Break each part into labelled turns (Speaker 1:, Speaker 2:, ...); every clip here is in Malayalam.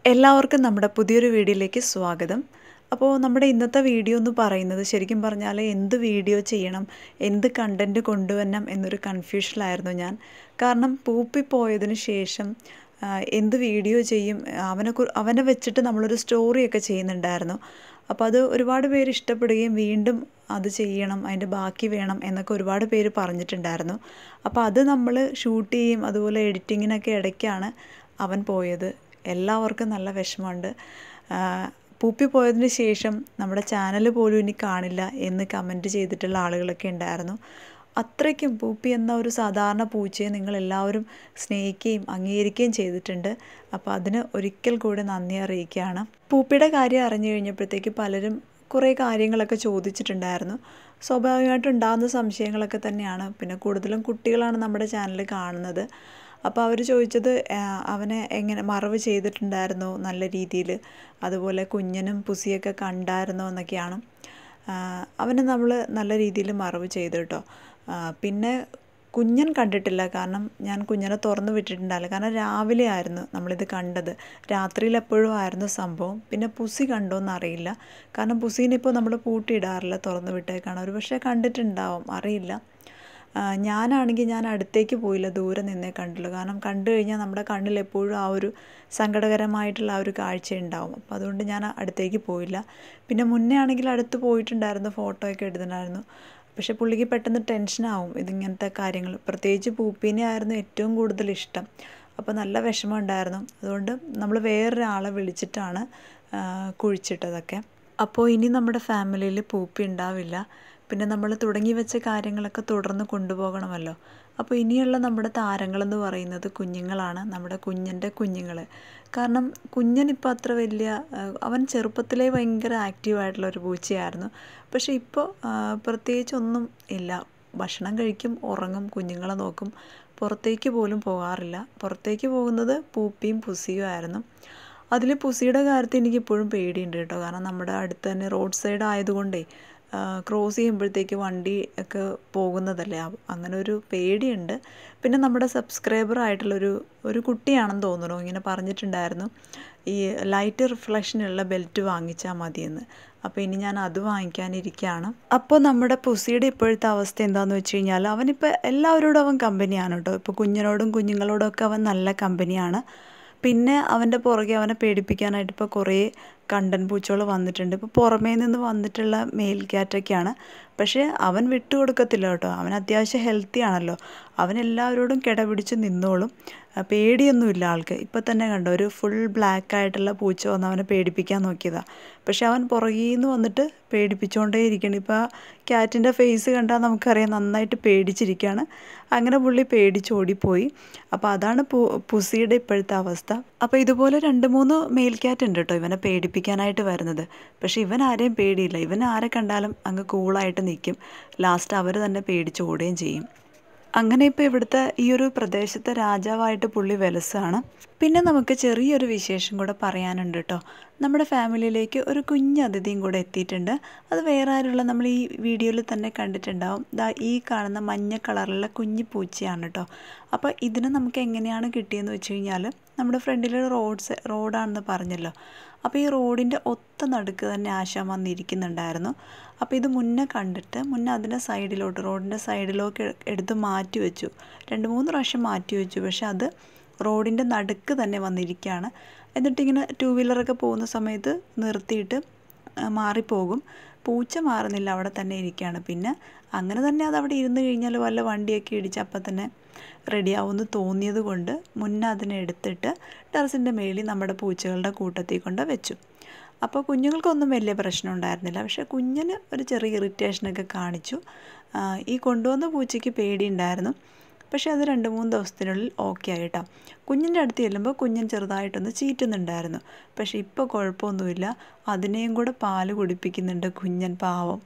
Speaker 1: എല്ലാവർക്കും നമ്മുടെ പുതിയൊരു വീഡിയോയിലേക്ക് സ്വാഗതം അപ്പോൾ നമ്മുടെ ഇന്നത്തെ വീഡിയോ എന്ന് പറയുന്നത് ശരിക്കും പറഞ്ഞാൽ എന്ത് വീഡിയോ ചെയ്യണം എന്ത് കണ്ടൻറ്റ് കൊണ്ടുവരണം എന്നൊരു കൺഫ്യൂഷനിലായിരുന്നു ഞാൻ കാരണം പൂപ്പി പോയതിന് ശേഷം ആ, എന്ത് വീഡിയോ ചെയ്യും അവനെ കു അവനെ വെച്ചിട്ട് നമ്മളൊരു സ്റ്റോറിയൊക്കെ ചെയ്യുന്നുണ്ടായിരുന്നു അപ്പോൾ അത് ഒരുപാട് പേര് ഇഷ്ടപ്പെടുകയും വീണ്ടും അത് ചെയ്യണം അതിൻ്റെ ബാക്കി വേണം എന്നൊക്കെ ഒരുപാട് പേര് പറഞ്ഞിട്ടുണ്ടായിരുന്നു അപ്പോൾ അത് നമ്മൾ ഷൂട്ട് ചെയ്യും അതുപോലെ എഡിറ്റിങ്ങിനൊക്കെ ഇടയ്ക്കാണ് അവൻ പോയത് എല്ലാവർക്കും നല്ല വിഷമമുണ്ട് ആ, പൂപ്പി പോയതിന് ശേഷം നമ്മുടെ ചാനൽ പോലും ഇനി കാണില്ല എന്ന് കമൻറ്റ് ചെയ്തിട്ടുള്ള ആളുകളൊക്കെ ഉണ്ടായിരുന്നു അത്രയ്ക്കും പൂപ്പി എന്ന ഒരു സാധാരണ പൂച്ചയെ നിങ്ങൾ എല്ലാവരും സ്നേഹിക്കുകയും അംഗീകരിക്കുകയും ചെയ്തിട്ടുണ്ട് അപ്പോൾ അതിന് ഒരിക്കൽ കൂടി നന്ദി അറിയിക്കുകയാണ് പൂപ്പിയുടെ കാര്യം അറിഞ്ഞു കഴിഞ്ഞപ്പോഴത്തേക്ക് പലരും കുറേ കാര്യങ്ങളൊക്കെ ചോദിച്ചിട്ടുണ്ടായിരുന്നു സ്വാഭാവികമായിട്ടും ഉണ്ടാകുന്ന സംശയങ്ങളൊക്കെ തന്നെയാണ് പിന്നെ കൂടുതലും കുട്ടികളാണ് നമ്മുടെ ചാനൽ കാണുന്നത് അപ്പോൾ അവർ ചോദിച്ചത് ആ, അവനെ എങ്ങനെ മറവ് ചെയ്തിട്ടുണ്ടായിരുന്നോ നല്ല രീതിയിൽ അതുപോലെ കുഞ്ഞനും പുസിയൊക്കെ കണ്ടായിരുന്നോ എന്നൊക്കെയാണ് ആ, അവനെ നമ്മൾ നല്ല രീതിയിൽ മറവ് ചെയ്തു കേട്ടോ ആ, പിന്നെ കുഞ്ഞൻ കണ്ടിട്ടില്ല കാരണം ഞാൻ കുഞ്ഞിനെ തുറന്നു വിട്ടിട്ടുണ്ടായില്ല കാരണം രാവിലെ ആയിരുന്നു നമ്മളിത് കണ്ടത് രാത്രിയിൽ എപ്പോഴും ആയിരുന്നു സംഭവം പിന്നെ പുസി കണ്ടോന്ന് അറിയില്ല കാരണം പുസീനെ ഇപ്പോൾ നമ്മൾ പൂട്ടിയിടാറില്ല തുറന്നു വിട്ടേക്കാണ് ഒരു പക്ഷേ കണ്ടിട്ടുണ്ടാവും അറിയില്ല ആ, ഞാനാണെങ്കിൽ ഞാൻ അടുത്തേക്ക് പോയില്ല ദൂരെ നിന്നേ കണ്ടുള്ളൂ കാരണം കണ്ടു കഴിഞ്ഞാൽ നമ്മുടെ കണ്ണിൽ എപ്പോഴും ആ ഒരു സങ്കടകരമായിട്ടുള്ള ആ ഒരു കാഴ്ച ഉണ്ടാവും അപ്പോൾ അതുകൊണ്ട് ഞാൻ അടുത്തേക്ക് പോയില്ല പിന്നെ മുന്നേ ആണെങ്കിൽ അടുത്ത് പോയിട്ടുണ്ടായിരുന്നു ഫോട്ടോ ഒക്കെ എടുത്തിട്ടുണ്ടായിരുന്നു പക്ഷെ പുള്ളിക്ക് പെട്ടെന്ന് ടെൻഷനാവും ഇതിങ്ങനത്തെ കാര്യങ്ങൾ പ്രത്യേകിച്ച് പൂപ്പീനെ ആയിരുന്നു ഏറ്റവും കൂടുതൽ ഇഷ്ടം അപ്പോൾ നല്ല വിഷമം ഉണ്ടായിരുന്നു അതുകൊണ്ട് നമ്മൾ വേറൊരാളെ വിളിച്ചിട്ടാണ് ആ, കുഴിച്ചിട്ടതൊക്കെ അപ്പോൾ ഇനി നമ്മുടെ ഫാമിലിയിൽ പൂപ്പി ഉണ്ടാവില്ല പിന്നെ നമ്മൾ തുടങ്ങി വെച്ച കാര്യങ്ങളൊക്കെ തുടർന്ന് കൊണ്ടുപോകണമല്ലോ അപ്പോൾ ഇനിയുള്ള നമ്മുടെ താരങ്ങളെന്ന് പറയുന്നത് കുഞ്ഞുങ്ങളാണ് നമ്മുടെ കുഞ്ഞൻ്റെ കുഞ്ഞുങ്ങൾ കാരണം കുഞ്ഞനിപ്പോൾ അത്ര വലിയ ആ, അവൻ ചെറുപ്പത്തിലേ ഭയങ്കര ആക്റ്റീവായിട്ടുള്ള ഒരു പൂച്ചയായിരുന്നു പക്ഷേ ഇപ്പോൾ പ്രത്യേകിച്ചൊന്നും ഇല്ല ഭക്ഷണം കഴിക്കും ഉറങ്ങും കുഞ്ഞുങ്ങളെ നോക്കും പുറത്തേക്ക് പോലും പോകാറില്ല പുറത്തേക്ക് പോകുന്നത് പൂപ്പിയും പുസിയും ആയിരുന്നു അതിൽ പുസിയുടെ കാര്യത്തിൽ എനിക്ക് ഇപ്പോഴും പേടിയുണ്ട് കേട്ടോ കാരണം നമ്മുടെ അടുത്ത് തന്നെ റോഡ് സൈഡ് ആയതുകൊണ്ടേ ക്രോസ് ചെയ്യുമ്പോഴത്തേക്ക് വണ്ടി ഒക്കെ പോകുന്നതല്ലേ അ- അങ്ങനെ ഒരു പേടിയുണ്ട് പിന്നെ നമ്മുടെ സബ്സ്ക്രൈബർ ആയിട്ടുള്ളൊരു ഒരു കുട്ടിയാണെന്ന് തോന്നുന്നു ഇങ്ങനെ പറഞ്ഞിട്ടുണ്ടായിരുന്നു ഈ ലൈറ്റ് റിഫ്ലക്ഷനുള്ള ബെൽറ്റ് വാങ്ങിച്ചാൽ മതിയെന്ന് അപ്പോൾ ഇനി ഞാൻ അത് വാങ്ങിക്കാനിരിക്കുകയാണ് അപ്പോൾ നമ്മുടെ പുസിയുടെ ഇപ്പോഴത്തെ അവസ്ഥ എന്താണെന്ന് വെച്ച് കഴിഞ്ഞാൽ അവനിപ്പോൾ എല്ലാവരോടും അവൻ കമ്പനിയാണ് കേട്ടോ ഇപ്പോൾ കുഞ്ഞിനോടും കുഞ്ഞുങ്ങളോടും ഒക്കെ അവൻ നല്ല കമ്പനിയാണ് പിന്നെ അവൻ്റെ പുറകെ അവനെ പേടിപ്പിക്കാനായിട്ട് ഇപ്പോൾ കുറേ കണ്ടൻ പൂച്ചകൾ വന്നിട്ടുണ്ട് ഇപ്പോൾ പുറമേ നിന്ന് വന്നിട്ടുള്ള മെയിൽ ക്യാറ്റൊക്കെയാണ് പക്ഷേ അവൻ വിട്ടുകൊടുക്കത്തില്ല കേട്ടോ അവൻ അത്യാവശ്യം ഹെൽത്തി ആണല്ലോ അവൻ എല്ലാവരോടും കിടപിടിച്ച് നിന്നോളും ആ, പേടിയൊന്നുമില്ല ആൾക്ക് ഇപ്പം തന്നെ കണ്ടോ ഒരു ഫുൾ ബ്ലാക്ക് ആയിട്ടുള്ള പൂച്ച വന്ന് അവനെ പേടിപ്പിക്കാൻ നോക്കിയതാണ് പക്ഷെ അവൻ പുറകിൽ നിന്ന് വന്നിട്ട് പേടിപ്പിച്ചുകൊണ്ടേ ഇരിക്കണം ഇപ്പോൾ ആ ക്യാറ്റിൻ്റെ ഫേസ് കണ്ടാൽ നമുക്കറിയാം നന്നായിട്ട് പേടിച്ചിരിക്കുകയാണ് അങ്ങനെ പുള്ളി പേടിച്ചോടിപ്പോയി അപ്പോൾ അതാണ് പു പുസിയുടെ ഇപ്പോഴത്തെ അവസ്ഥ അപ്പോൾ ഇതുപോലെ രണ്ട് മൂന്ന് മെയിൽ ക്യാറ്റ് ഉണ്ട് കേട്ടോ ഇവനെ പേടിപ്പിക്കാനായിട്ട് വരുന്നത് പക്ഷേ ഇവൻ ആരെയും പേടിയില്ല ഇവൻ ആരെ കണ്ടാലും അങ്ങ് കൂളായിട്ട് നിൽക്കും ലാസ്റ്റ് അവർ തന്നെ പേടിച്ചോടുകയും ചെയ്യും അങ്ങനെ ഇപ്പോൾ ഇവിടുത്തെ ഈ ഒരു പ്രദേശത്തെ രാജാവായിട്ട് പുള്ളി വെലസാണ് പിന്നെ നമുക്ക് ചെറിയൊരു വിശേഷം കൂടെ പറയാനുണ്ട് കേട്ടോ നമ്മുടെ ഫാമിലിയിലേക്ക് ഒരു കുഞ്ഞ് അതിഥിയും കൂടെ എത്തിയിട്ടുണ്ട് അത് വേറെ ആരുള്ള നമ്മൾ ഈ വീഡിയോയിൽ തന്നെ കണ്ടിട്ടുണ്ടാവും ദാ ഈ കാണുന്ന മഞ്ഞ കളറുള്ള കുഞ്ഞു പൂച്ചയാണ് കേട്ടോ അപ്പോൾ ഇതിന് നമുക്ക് എങ്ങനെയാണ് കിട്ടിയെന്ന് വെച്ച് കഴിഞ്ഞാൽ നമ്മുടെ ഫ്രണ്ടിൽ റോഡ് റോഡാണെന്ന് പറഞ്ഞല്ലോ അപ്പോൾ ഈ റോഡിൻ്റെ ഒത്ത നടുക്ക് തന്നെ ആശാൻ വന്നിരിക്കുന്നുണ്ടായിരുന്നു അപ്പോൾ ഇത് മുന്നേ കണ്ടിട്ട് മുന്നേ അതിൻ്റെ സൈഡിലോട്ട് റോഡിൻ്റെ സൈഡിലോട്ട് എ- എടുത്ത് മാറ്റി വെച്ചു രണ്ട് മൂന്ന് പ്രാവശ്യം മാറ്റി വെച്ചു പക്ഷെ അത് റോഡിൻ്റെ നടുക്ക് തന്നെ വന്നിരിക്കുകയാണ് എന്നിട്ടിങ്ങനെ ടൂ വീലറൊക്കെ പോകുന്ന സമയത്ത് നിർത്തിയിട്ട് ആ, മാറിപ്പോകും പൂച്ച മാറുന്നില്ല അവിടെ തന്നെ ഇരിക്കുകയാണ് പിന്നെ അങ്ങനെ തന്നെ അത് അവിടെ ഇരുന്ന് കഴിഞ്ഞാൽ വല്ല വണ്ടിയൊക്കെ ഇടിച്ച് അപ്പം തന്നെ റെഡിയാവുമെന്ന് തോന്നിയത് കൊണ്ട് മുന്നേ അതിനെ എടുത്തിട്ട് ടെറസിൻ്റെ മേളിൽ നമ്മുടെ പൂച്ചകളുടെ കൂട്ടത്തിൽ കൊണ്ട് വെച്ചു അപ്പോൾ കുഞ്ഞുങ്ങൾക്കൊന്നും വലിയ പ്രശ്നം ഉണ്ടായിരുന്നില്ല പക്ഷേ കുഞ്ഞിന് ഒരു ചെറിയ ഇറിറ്റേഷനൊക്കെ കാണിച്ചു ആ, ഈ കൊണ്ടുവന്ന പൂച്ചയ്ക്ക് പേടിയുണ്ടായിരുന്നു പക്ഷേ അത് രണ്ട് മൂന്ന് ദിവസത്തിനുള്ളിൽ ഓക്കെ ആയിട്ടോ കുഞ്ഞിൻ്റെ അടുത്ത് ചെല്ലുമ്പോൾ കുഞ്ഞൻ ചെറുതായിട്ടൊന്ന് ചീറ്റുന്നുണ്ടായിരുന്നു പക്ഷേ ഇപ്പോൾ കുഴപ്പമൊന്നുമില്ല അതിനെയും കൂടെ പാല് കുടിപ്പിക്കുന്നുണ്ട് കുഞ്ഞൻ പാവം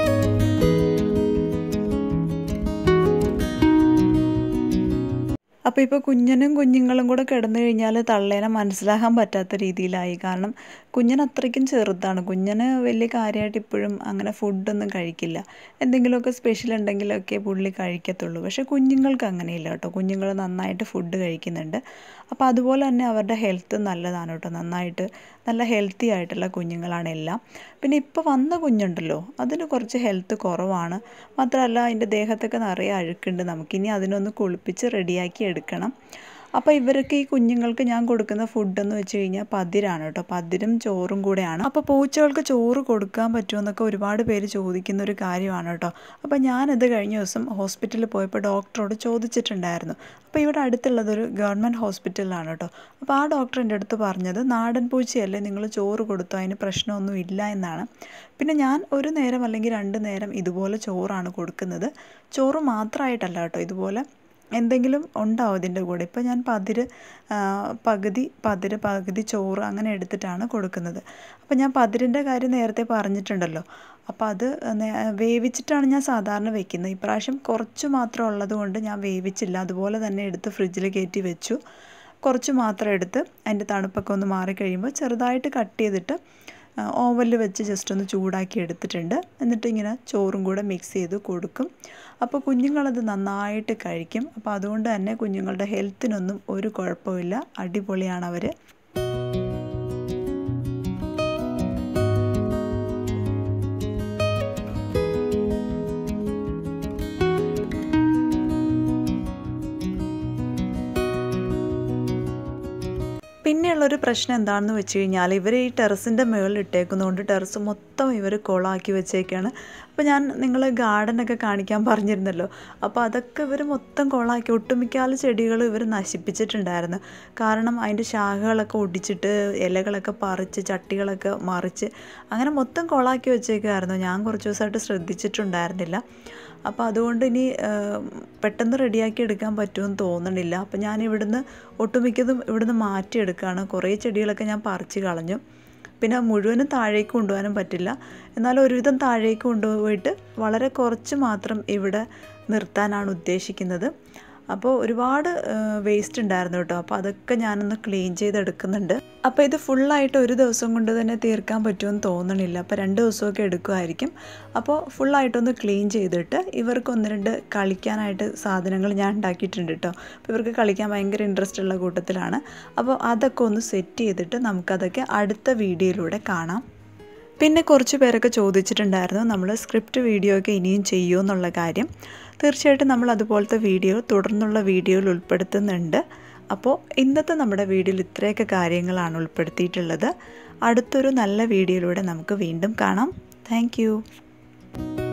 Speaker 1: അപ്പോൾ അപ്പോൾ ഇപ്പോൾ കുഞ്ഞനും കുഞ്ഞുങ്ങളും കൂടെ കിടന്നു കഴിഞ്ഞാൽ തള്ളേനെ മനസ്സിലാക്കാൻ പറ്റാത്ത രീതിയിലായി കാരണം കുഞ്ഞൻ അത്രയ്ക്കും ചെറുതാണ് കുഞ്ഞന് വലിയ കാര്യമായിട്ട് ഇപ്പോഴും അങ്ങനെ ഫുഡൊന്നും കഴിക്കില്ല എന്തെങ്കിലുമൊക്കെ സ്പെഷ്യൽ ഉണ്ടെങ്കിലൊക്കെ പുള്ളി കഴിക്കത്തുള്ളൂ പക്ഷേ കുഞ്ഞുങ്ങൾക്ക് അങ്ങനെയില്ല കേട്ടോ കുഞ്ഞുങ്ങൾ നന്നായിട്ട് ഫുഡ് കഴിക്കുന്നുണ്ട് അപ്പോൾ അതുപോലെ തന്നെ അവരുടെ ഹെൽത്ത് നല്ലതാണ് കേട്ടോ നന്നായിട്ട് നല്ല ഹെൽത്തി ആയിട്ടുള്ള കുഞ്ഞുങ്ങളാണ് എല്ലാം പിന്നെ ഇപ്പോൾ വന്ന കുഞ്ഞുണ്ടല്ലോ അതിന് കുറച്ച് ഹെൽത്ത് കുറവാണ് മാത്രമല്ല അതിൻ്റെ ദേഹത്തൊക്കെ നിറയെ അഴുക്കുണ്ട് നമുക്കിനി അതിനൊന്ന് കുളിപ്പിച്ച് റെഡിയാക്കി എടുക്കണം അപ്പോൾ ഇവരൊക്കെ ഈ കുഞ്ഞുങ്ങൾക്ക് ഞാൻ കൊടുക്കുന്ന ഫുഡെന്ന് വെച്ച് കഴിഞ്ഞാൽ പതിരാണ് കേട്ടോ പതിരും ചോറും കൂടെയാണ് അപ്പോൾ പൂച്ചകൾക്ക് ചോറ് കൊടുക്കാൻ പറ്റുമെന്നൊക്കെ ഒരുപാട് പേര് ചോദിക്കുന്ന ഒരു കാര്യമാണ് കേട്ടോ അപ്പോൾ ഞാനത് കഴിഞ്ഞ ദിവസം ഹോസ്പിറ്റലിൽ പോയപ്പോൾ ഡോക്ടറോട് ചോദിച്ചിട്ടുണ്ടായിരുന്നു അപ്പോൾ ഇവിടെ അടുത്തുള്ളതൊരു ഗവൺമെൻറ് ഹോസ്പിറ്റലിലാണ് കേട്ടോ അപ്പോൾ ആ ഡോക്ടർ എൻ്റെ അടുത്ത് പറഞ്ഞത് നാടൻ പൂച്ചയല്ലേ നിങ്ങൾ ചോറ് കൊടുത്തോ അതിന് പ്രശ്നമൊന്നും ഇല്ല എന്നാണ് പിന്നെ ഞാൻ ഒരു നേരം അല്ലെങ്കിൽ രണ്ട് നേരം ഇതുപോലെ ചോറാണ് കൊടുക്കുന്നത് ചോറ് മാത്രമായിട്ടല്ല കേട്ടോ ഇതുപോലെ എന്തെങ്കിലും ഉണ്ടാവും ഇതിൻ്റെ കൂടെ ഇപ്പോൾ ഞാൻ പതിര് പകുതി പതിര് പകുതി ചോറ് അങ്ങനെ എടുത്തിട്ടാണ് കൊടുക്കുന്നത് അപ്പോൾ ഞാൻ പതിരിൻ്റെ കാര്യം നേരത്തെ പറഞ്ഞിട്ടുണ്ടല്ലോ അപ്പോൾ അത് വേവിച്ചിട്ടാണ് ഞാൻ സാധാരണ വെക്കുന്നത് ഇപ്രാവശ്യം കുറച്ച് മാത്രം ഉള്ളത് കൊണ്ട് ഞാൻ വേവിച്ചില്ല അതുപോലെ തന്നെ എടുത്ത് ഫ്രിഡ്ജിൽ കയറ്റി വെച്ചു കുറച്ച് മാത്രം എടുത്ത് അതിൻ്റെ തണുപ്പൊക്കെ ഒന്ന് മാറിക്കഴിയുമ്പോൾ ചെറുതായിട്ട് കട്ട് ചെയ്തിട്ട് ഓവനിൽ വെച്ച് ജസ്റ്റ് ഒന്ന് ചൂടാക്കി എടുത്തിട്ടുണ്ട് എന്നിട്ട് ഇങ്ങനെ ചോറും കൂടെ മിക്സ് ചെയ്ത് കൊടുക്കും അപ്പോൾ കുഞ്ഞുങ്ങളത് നന്നായിട്ട് കഴിക്കും അപ്പോൾ അതുകൊണ്ട് തന്നെ കുഞ്ഞുങ്ങളുടെ ഹെൽത്തിനൊന്നും ഒരു കുഴപ്പമില്ല അടിപൊളിയാണ് അവർ പിന്നെയുള്ളൊരു പ്രശ്നം എന്താണെന്ന് വെച്ച് കഴിഞ്ഞാൽ ഇവർ ഈ ടെറസിൻ്റെ മുകളിൽ ഇട്ടേക്കുന്നതുകൊണ്ട് ടെറസ് മൊത്തം ഇവർ കുളമാക്കി വെച്ചേക്കാണ് അപ്പോൾ ഞാൻ നിങ്ങൾ ഗാർഡനൊക്കെ കാണിക്കാൻ പറഞ്ഞിരുന്നല്ലോ അപ്പോൾ അതൊക്കെ ഇവർ മൊത്തം കുളമാക്കി ഒട്ടുമിക്കാൽ ചെടികൾ ഇവർ നശിപ്പിച്ചിട്ടുണ്ടായിരുന്നു കാരണം അതിൻ്റെ ശാഖകളൊക്കെ ഒടിച്ചിട്ട് ഇലകളൊക്കെ പറിച്ച് ചട്ടികളൊക്കെ മറിച്ച് അങ്ങനെ മൊത്തം കുളമാക്കി വെച്ചേക്കായിരുന്നു ഞാൻ കുറച്ച് ദിവസമായിട്ട് ശ്രദ്ധിച്ചിട്ടുണ്ടായിരുന്നില്ല അപ്പോൾ അതുകൊണ്ട് ഇനി പെട്ടെന്ന് റെഡിയാക്കി എടുക്കാൻ പറ്റുമെന്ന് തോന്നണില്ല അപ്പോൾ ഞാൻ ഇവിടുന്ന് ഒട്ടുമിക്കതും ഇവിടുന്ന് മാറ്റിയെടുക്കുകയാണ് കുറേ ചെടികളൊക്കെ ഞാൻ പറിച്ച് കളഞ്ഞു പിന്നെ മുഴുവനും താഴേക്ക് കൊണ്ടുപോകാനും പറ്റില്ല എന്നാൽ ഒരുവിധം താഴേക്ക് കൊണ്ടുപോയിട്ട് വളരെ കുറച്ച് മാത്രം ഇവിടെ നിർത്താനാണ് ഉദ്ദേശിക്കുന്നത് അപ്പോൾ ഒരുപാട് വേസ്റ്റ് ഉണ്ടായിരുന്നു കേട്ടോ അപ്പോൾ അതൊക്കെ ഞാനൊന്ന് ക്ലീൻ ചെയ്തെടുക്കുന്നുണ്ട് അപ്പോൾ ഇത് ഫുള്ളായിട്ട് ഒരു ദിവസം കൊണ്ട് തന്നെ തീർക്കാൻ പറ്റുമെന്ന് തോന്നണില്ല അപ്പോൾ രണ്ട് ദിവസമൊക്കെ എടുക്കുമായിരിക്കും അപ്പോൾ ഫുള്ളായിട്ടൊന്ന് ക്ലീൻ ചെയ്തിട്ട് ഇവർക്ക് ഒന്ന് രണ്ട് കളിക്കാനായിട്ട് സാധനങ്ങൾ ഞാൻ ഉണ്ടാക്കിയിട്ടുണ്ട് കേട്ടോ അപ്പോൾ ഇവർക്ക് കളിക്കാൻ ഭയങ്കര ഇൻട്രസ്റ്റ് ഉള്ള കൂട്ടത്തിലാണ് അപ്പോൾ അതൊക്കെ ഒന്ന് സെറ്റ് ചെയ്തിട്ട് നമുക്കതൊക്കെ അടുത്ത വീഡിയോയിലൂടെ കാണാം പിന്നെ കുറച്ച് പേരൊക്കെ ചോദിച്ചിട്ടുണ്ടായിരുന്നു നമ്മൾ സ്ക്രിപ്റ്റ് വീഡിയോ ഒക്കെ ഇനിയും ചെയ്യുമോ എന്നുള്ള കാര്യം തീർച്ചയായിട്ടും നമ്മൾ അതുപോലത്തെ വീഡിയോ തുടർന്നുള്ള വീഡിയോയിൽ ഉൾപ്പെടുത്തുന്നുണ്ട് അപ്പോൾ ഇന്നത്തെ നമ്മുടെ വീഡിയോയിൽ ഇത്രയൊക്കെ കാര്യങ്ങളാണ് ഉൾപ്പെടുത്തിയിട്ടുള്ളത് അടുത്തൊരു നല്ല വീഡിയോയിലൂടെ നമുക്ക് വീണ്ടും കാണാം താങ്ക്